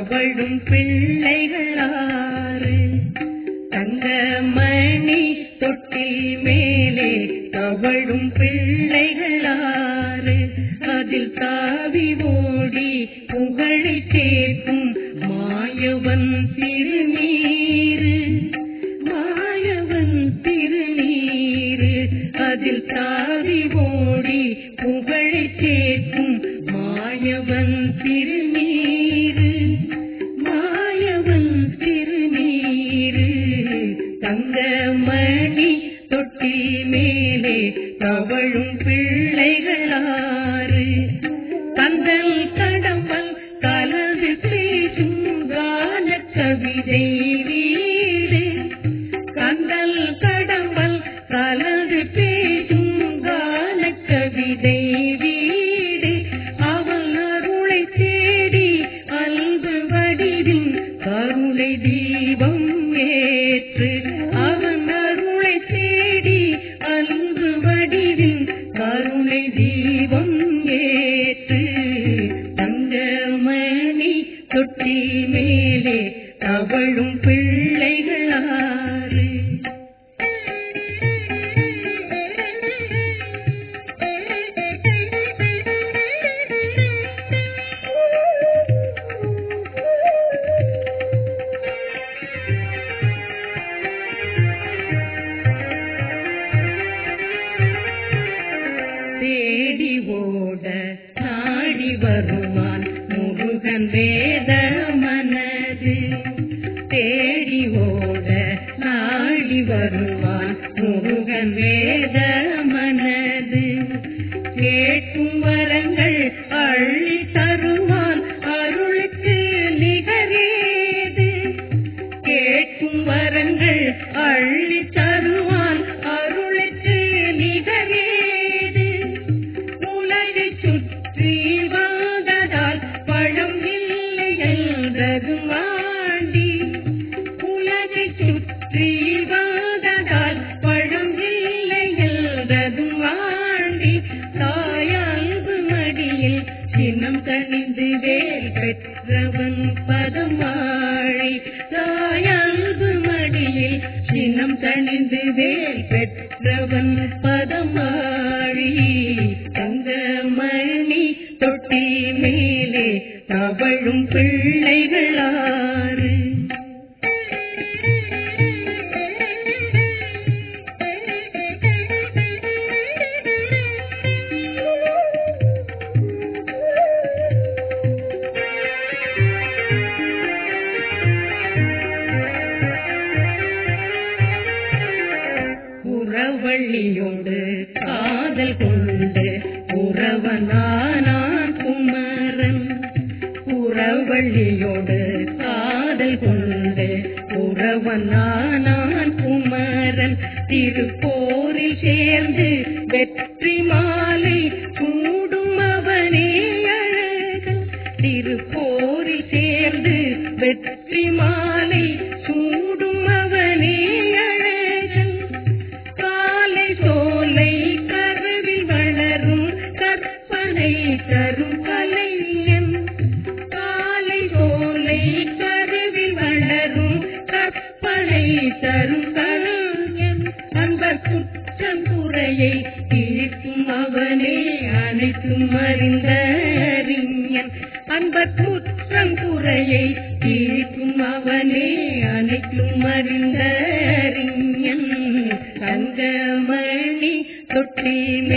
தவழும் பிள்ளைகளாறு தங்கமணி தொட்டில் மேலே தவழும் பிள்ளைகளாறு அதில் தாவி ஓடி புகழை சேர்க்கும் மாயவன் திருநீரு மாயவன் திருநீரு அதில் தாவி ஓடி புகழை சேர்க்கும் மாயவன் திருநீரு மாயவன் திருநீரு தங்கமணி தொட்டில் மேலே தவழும் பிள்ளைகளாறு கந்தல் கடம்பல் கலந்து பேசும் கான கவிதை வீடு கந்தல் கடம்பல் கலந்து பேசும் கான கவிதை வீடு அவன் அருளை தேடி அன்பு வடிவில் கருணை தீபம் ஏற்று அவன் அருளை தேடி அன்பு வடிவில் கருணை தீபம் ஏற்று தங்கமணி தொட்டி மேலே தவழும் பிள்ளைகளாறு தேடி ஓட நாடி வருவான் முருகன் வேத மனது தேடி ஓட நாடி வருவான் முருகன் வேத மனது கேட்கும் வரங்கள் அள்ளி தருவான் அருளுக்கு நிகரேது கேட்கும் வரங்கள் அள்ளி தருவான் அருளுக்கு நிகரேது உலகை சுற்றி வந்ததால் பழம் இல்லை என்றது வாண்டி உலகை சுற்றி வந்ததால் பழம் இல்லை என்றது வாண்டி தாயன்பு மடியில் சின்னம் தணிந்து வேல் பெற்றவன் பதம் வாழி தாயன்பு மடியில் சின்னம் தணிந்து வேல் பெற்றவன் பதம் வாழி தங்கமணி தொட்டி மேலே தவழும் பிள்ளைகளாறு புறவள்ளியோடு காதல் கொண்டு புறவனானான் குமரன் புறவள்ளியோடு காதல் கொண்டு புறவனானான் குமரன் திருப்போரில் சேர்ந்து வெற்றி மாலை சூடும் அவனே அழகன் திருப்போரில் சேர்ந்து வெற்றி மாலை சூடும் அவனே அழகன் காலை சோலை கருவில் வளரும் கற்பனை தரும் கலைஞன் காலை சோலை கருவில் வளரும் கற்பனை தரும் கலைஞன் அந்த குற்றம் குறையை தீர்க்கும் அவனே அனைத்தும் அறிந்த அறிஞன் அந்த குற்றம் குறையை தீர்க்கும் அவனே அனைத்தும் அறிந்த அறிஞன் தங்கமணி தொட்டி